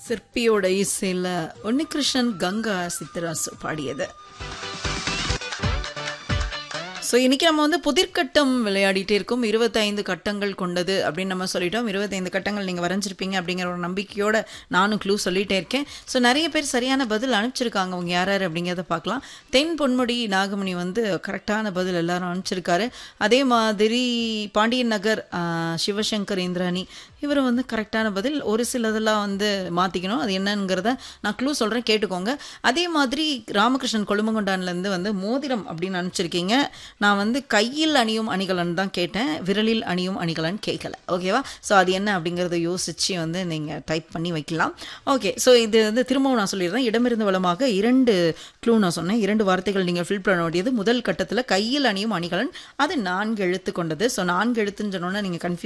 சிற்பியோட இசையில் உன்னிகிருஷ்ணன் கங்கா சித்தராசு பாடியது ஸோ இன்றைக்கி நம்ம வந்து புதிர்கட்டம் விளையாடிட்டே இருக்கோம் இருபத்தைந்து கட்டங்கள் கொண்டது அப்படின்னு நம்ம சொல்லிட்டோம் இருபத்தைந்து கட்டங்கள் நீங்கள் வரைஞ்சிருப்பீங்க அப்படிங்கிற ஒரு நம்பிக்கையோட நானும் க்ளூ சொல்லிட்டே இருக்கேன் ஸோ நிறைய பேர் சரியான பதில் அனுப்பிச்சிருக்காங்க அவங்க யார் யார் அப்படிங்கிறத பார்க்கலாம் தென் பொன்முடி நாகமணி வந்து கரெக்டான பதில் எல்லாரும் அனுப்பிச்சிருக்காரு அதே மாதிரி பாண்டியன் நகர் ஆஹ், சிவசங்கர் இந்திராணி இவர் வந்து கரெக்டான பதில் ஒரு சிலதெல்லாம் வந்து மாற்றிக்கணும் அது என்னங்கிறத நான் க்ளூ சொல்கிறேன் கேட்டுக்கோங்க அதே மாதிரி ராமகிருஷ்ணன் கொழுமங்கொண்டான்லேருந்து வந்து மோதிரம் அப்படின்னு அனுப்பிச்சிருக்கீங்க நான் வந்து கையில் அணியும் அணிகலன் தான் கேட்டேன் விரலில் அணியும் அணிகலன் கேட்கல ஓகேவா ஸோ அது என்ன அப்படிங்கிறத யோசித்து வந்து நீங்கள் டைப் பண்ணி வைக்கலாம் ஓகே ஸோ இது வந்து திரும்பவும் நான் சொல்லிடுறேன் இடமிருந்து வளமாக இரண்டு க்ளூ நான் சொன்னேன் இரண்டு வார்த்தைகள் நீங்கள் ஃபில் பண்ண வேண்டியது முதல் கட்டத்தில் கையில் அணியும் அணிகலன் அது நான்கு எழுத்து கொண்டது ஸோ நான்கு எழுத்துன்னு சொன்னோன்னே நீங்கள் கன்ஃபியூஸ்